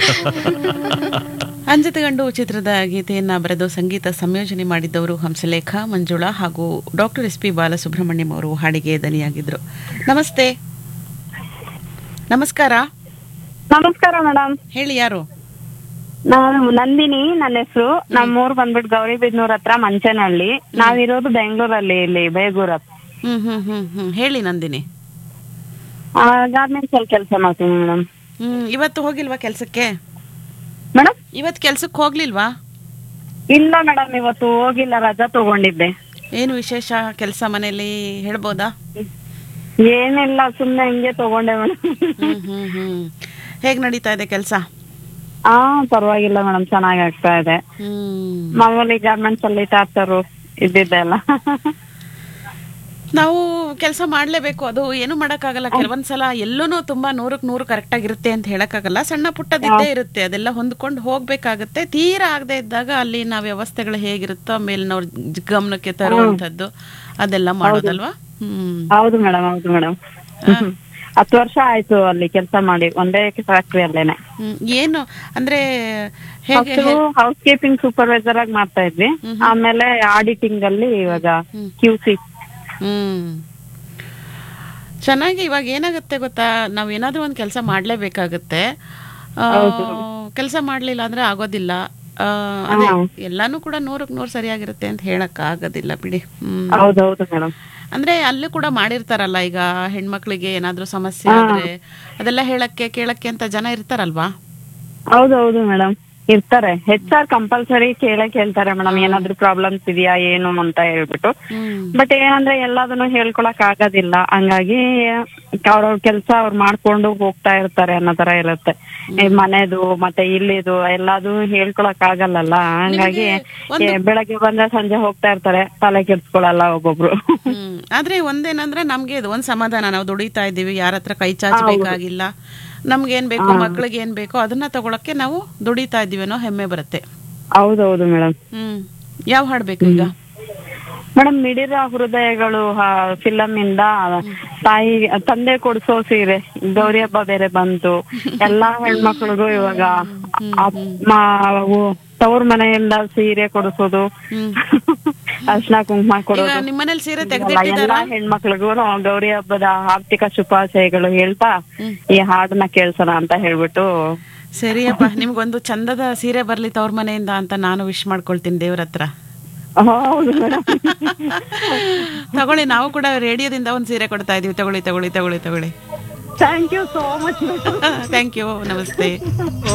ಅಂಜತಗಂಡು ಚಿತ್ರದ ಗೀತೆಯನ್ನ ಬರೆದು ಸಂಗೀತ ಸಂಯೋಜನೆ ಮಾಡಿದ್ದವರು ಹಂಸಲೇಖ ಮಂಜುಳಾ ಹಾಗೂ ಡಾಕ್ಟರ್ ಎಸ್ ಪಿ ಬಾಲಸುಬ್ರಹ್ಮಣ್ಯಂ ಅವರು ಹಾಡಿಗೆ ದನಿಯಾಗಿದ್ರು ನಮಸ್ತೆ ನಮಸ್ಕಾರ ನಮಸ್ಕಾರ ಮೇಡಮ್ ಹೇಳಿ ಯಾರು ನಾನು ನಂದಿನಿ ನನ್ನ ಹೆಸರು ನಮ್ಮೂರ್ ಬಂದ್ಬಿಟ್ಟು ಗೌರಿಬಿದ್ನೂರ್ ಹತ್ರ ಮಂಚನಹಳ್ಳಿ ನಾವಿರೋದು ಬೆಂಗಳೂರಲ್ಲಿ ಇಲ್ಲಿ ಬೇಗೂರ್ ಹತ್ರ ಹ್ಮ್ ಹ್ಮ್ ಹ್ಮ್ ಹ್ಮ್ ಹೇಳಿ ನಂದಿನಿ ಗಾರ್ಮೆಂಟ್ಸ್ ಅಲ್ಲಿ ಕೆಲಸ ಮಾಡ್ತೀನಿ ಮೇಡಮ್ ಹ್ಮ್ ಇವತ್ತು ಹೋಗಿಲ್ವಾ ಕೆಲ್ಸಕ್ಕೆ ಮೇಡಮ್ ಇವತ್ತು ಕೆಲ್ಸಕ್ಕೆ ಹೋಗ್ಲಿಲ್ವಾ ಇಲ್ಲ ಮೇಡಮ್ ಇವತ್ತು ಹೋಗಿಲ್ಲ ರಜಾ ತಗೊಂಡಿದ್ದೆ ಏನು ವಿಶೇಷ ಕೆಲಸ ಮನೆಯಲ್ಲಿ ಹೇಳ್ಬೋದಾ ಏನಿಲ್ಲ ಸುಮ್ನೆ ಹಿಂಗೆ ತಗೊಂಡೆ ಮೇಡಮ್ ಹ್ಮ್ ಹ್ಮ್ ಹ್ಮ್ ಹೇಗ್ ನಡೀತಾ ಇದೆ ಕೆಲಸ ಹಾ ಪರವಾಗಿಲ್ಲ ಮೇಡಮ್ ಚೆನ್ನಾಗಿ ಆಗ್ತಾ ಇದೆ ಹ್ಮ್ ಮಾಮೂಲಿ ಗಾರ್ಮೆಂಟ್ಸ್ ಅಲ್ಲಿ ಟಾರ್ಚರು ಇದ್ದಿದ್ದೆ ಎಲ್ಲ ನಾವು ಕೆಲಸ ಮಾಡ್ಲೇಬೇಕು ಅದು ಏನು ಮಾಡಕ್ಕಾಗಲ್ಲ ಕೆಲವೊಂದ್ಸಲ ಎಲ್ಲೂನು ತುಂಬಾ ನೂರಕ್ ನೂರು ಕರೆಕ್ಟ್ ಆಗಿರುತ್ತೆ ಅಂತ ಹೇಳಕ್ಕಾಗಲ್ಲ ಸಣ್ಣ ಪುಟ್ಟದಿದ್ದೇ ಇರುತ್ತೆ ಅದೆಲ್ಲ ಹೊಂದ್ಕೊಂಡು ಹೋಗ್ಬೇಕಾಗತ್ತೆ ತೀರಾ ಆಗದೆ ಇದ್ದಾಗ ಅಲ್ಲಿನ ವ್ಯವಸ್ಥೆಗಳು ಹೇಗಿರುತ್ತೋ ಮೇಲಿನವ್ರ ಜ- ಗಮನಕ್ಕೆ ತರುವಂತದ್ದು ಅದೆಲ್ಲ ಮಾಡೋದಲ್ವಾ ಹ್ಮ್ ಹೌದು ಮೇಡಮ್ ಹೌದು ಮೇಡಮ್ ಹತ್ತು ವರ್ಷ ಆಯ್ತು ಅಲ್ಲಿ ಕೆಲಸ ಮಾಡಿ ಒಂದೇ ಫ್ಯಾಕ್ಟ್ರಿ ಅಲ್ಲೇನೆ ಹ್ಮ್. ಏನು ಅಂದ್ರೆ ಹೇಗೆ ಹೌಸ್ ಕೀಪಿಂಗ್ ಸೂಪರ್ವೈಸರ್ ಆಗಿ ಮಾಡ್ತಾ ಇದ್ವಿ ಆಮೇಲೆ ಆಡಿಟಿಂಗ್ ಅಲ್ಲಿ ಇವಾಗ ಕ್ಯೂ ಸಿ ಹ್ಮ್ ಚೆನ್ನಾಗಿ ಇವಾಗ ಏನಾಗುತ್ತೆ ಗೊತ್ತಾ ನಾವ್ ಏನಾದ್ರೂ ಒಂದ್ ಕೆಲಸ ಮಾಡ್ಲೇಬೇಕಾಗತ್ತೆ ಕೆಲಸ ಮಾಡ್ಲಿಲ್ಲ ಅಂದ್ರೆ ಆಗೋದಿಲ್ಲ ಆ, ಅದೇ ಎಲ್ಲಾನು ಕೂಡ ನೂರಕ್ ನೂರ್ ಸರಿಯಾಗಿರುತ್ತೆ ಅಂತ ಹೇಳಕ್ ಆಗೋದಿಲ್ಲ ಬಿಡಿ ಹ್ಮ್ ಹೌದೌದು ಮೇಡಮ್ ಅಂದ್ರೆ ಅಲ್ಲೂ ಕೂಡ ಮಾಡಿರ್ತಾರಲ್ಲ ಈಗ ಹೆಣ್ಮಕ್ಳಿಗೆ ಏನಾದ್ರೂ ಸಮಸ್ಯೆ ಆದ್ರೆ ಅದೆಲ್ಲ ಹೇಳಕ್ಕೆ ಕೇಳಕ್ಕೆ ಅಂತ ಜನ ಇರ್ತಾರಲ್ವಾ ಹೌದೌದು ಮೇಡಮ್ ಇರ್ತಾರೆ ಹೆಚ್ ಆರ್ ಕಂಪಲ್ಸರಿ ಕೇಳೇ ಕೇಳ್ತಾರೆ ಮೇಡಮ್ ಏನಾದ್ರು ಪ್ರಾಬ್ಲಮ್ಸ್ ಇದೆಯಾ ಏನು ಅಂತ ಹೇಳ್ಬಿಟ್ಟು ಹ್ಮ್ ಬಟ್ ಏನಂದ್ರೆ ಎಲ್ಲದನ್ನು ಹೇಳ್ಕೊಳಕ್ ಆಗೋದಿಲ್ಲ ಹಂಗಾಗಿ ಅವ್ರವ್ರ ಕೆಲ್ಸ ಅವ್ರು ಮಾಡ್ಕೊಂಡು ಹೋಗ್ತಾ ಇರ್ತಾರೆ ಅನ್ನೋ ತರ ಇರುತ್ತೆ ಈ ಮನೆದು ಮತ್ತೆ ಇಲ್ಲಿದು ಎಲ್ಲಾದು ಹೇಳ್ಕೊಳಕ್ ಆಗಲ್ಲಲ್ಲ ಹಂಗಾಗಿ ಏ, ಬೆಳಗ್ಗೆ ಬಂದ್ರೆ ಸಂಜೆ ಹೋಗ್ತಾ ಇರ್ತಾರೆ ತಲೆ ಕೆಡ್ಸ್ಕೊಳಲ್ಲ ಒಬ್ಬೊಬ್ರು ಹ್ಮ್ ಆದ್ರೆ ಒಂದೇನಂದ್ರೆ ನಮ್ಗೆ ಇದು ಒಂದ್ ಸಮಾಧಾನ ನಾವು ದುಡಿತಾ ಇದ್ದೀವಿ ಯಾರ ಹತ್ರ ಕೈ ಚಾಚಬೇಕಾಗಿಲ್ಲ ನಮ್ಗೆ ಏನ್ ಬೇಕು ಮಕ್ಳಿಗೆ ಏನ್ ಬೇಕೋ ಅದನ್ನ ತಗೊಳಕ್ಕೆ ನಾವು ದುಡಿತಾ ಇದೀವಿ ಅನ್ನೋ ಹೆಮ್ಮೆ ಬರುತ್ತೆ ಹೌದೌದು ಮೇಡಮ್ ಹ್ಮ್ ಯಾವ ಹಾಡ್ಬೇಕು ಈಗ ಮೇಡಮ್ ಮಿಡಿರ ಹೃದಯಗಳು ಫಿಲಮ್ ಇಂದ ತಾಯಿ ತಂದೆ ಕೊಡ್ಸೋ ಸೀರೆ ಗೌರಿ ಹಬ್ಬ ಬೇರೆ ಬಂತು ಎಲ್ಲಾ ಹೆಣ್ಮಕ್ಳಿಗೂ ಇವಾಗ ಅಮ್ಮ ಅವು ತವ್ರ ಮನೆಯಿಂದ ಸೀರೆ ಕೊಡಿಸೋದು ಹ್ಮ್ ಅರ್ಶನ ಕುಂಕುಮ ಈಗ ಕೊಡೋದು ನಿಮ್ಮನೇಲಿ ಸೀರೆ ಎಲ್ಲ ತೆಗ್ದಿಟ್ಟಿದಾರ ಹೆಣ್ಮಕ್ಳಿಗೂ ನಾವು ಗೌರಿ ಹಬ್ಬದ ಆರ್ಥಿಕ ಶುಭಾಶಯಗಳು ಹೇಳ್ತಾ ಈ ಹಾಡನ್ನ ಕೇಳ್ಸೋಣ ಅಂತ ಹೇಳ್ಬಿಟ್ಟು ಸರಿಯಪ್ಪ ನಿಮ್ಗೊಂದು ಚಂದದ ಸೀರೆ ಬರ್ಲಿ ತವ್ರ ಮನೆಯಿಂದ ಅಂತ ನಾನು ವಿಶ್ ಮಾಡ್ಕೊಳ್ತೀನಿ ದೇವ್ರ ಹತ್ರ ಹೌದು ಮೇಡಮ್ ತಗೊಳ್ಳಿ ನಾವು ಕೂಡ ರೇಡಿಯೋದಿಂದ ಒಂದ್ ಸೀರೆ ಕೊಡ್ತಾ ಇದೀವಿ ತಗೊಳ್ಳಿ ತಗೊಳ್ಳಿ ತಗೊಳ್ಳಿ ತಗೊಳ್ಳಿ thank you so much thank you ನಮಸ್ತೆ